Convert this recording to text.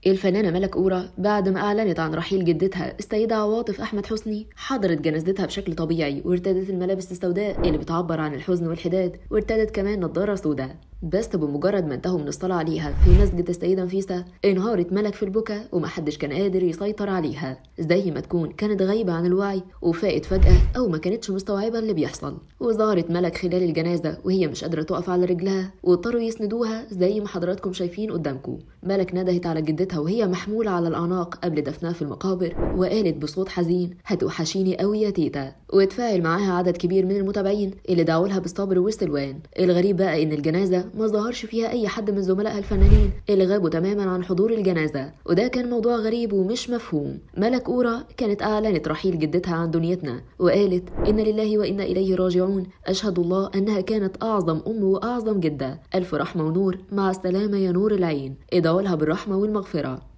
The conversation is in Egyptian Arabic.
الفنانة ملك أورا بعد ما أعلنت عن رحيل جدتها السيدة عواطف أحمد حسني حضرت جنازتها بشكل طبيعي وارتدت الملابس السوداء اللي بتعبر عن الحزن والحداد وارتدت كمان نظارة سوداء بس بمجرد ما انتهوا من الصلاة عليها في مسجد السيدة نفيسة انهارت ملك في البكا ومحدش كان قادر يسيطر عليها زي ما تكون كانت غايبة عن الوعي وفاقت فجأة أو ما كانتش مستوعبة اللي بيحصل وظهرت ملك خلال الجنازة وهي مش قادرة تقف على رجلها واضطروا يسندوها زي ما حضراتكم شايفين قدامكم ملك ندهت على جدتها وهي محمولة على الأعناق قبل دفنها في المقابر وقالت بصوت حزين هتوحشيني قوي يا تيتا واتفاعل معاها عدد كبير من المتابعين اللي دعوا لها بالصبر والسلوان الغريب بقى ان الجنازة ما ظهرش فيها اي حد من زملائها الفنانين اللي غابوا تماما عن حضور الجنازة وده كان موضوع غريب ومش مفهوم ملك أورا كانت أعلنت رحيل جدتها عن دنيتنا وقالت إن لله وإنا إليه راجعون أشهد الله أنها كانت أعظم أم وأعظم جدة ألف رحمة ونور مع السلامة يا نور العين ادعوا لها بالرحمة والمغفرة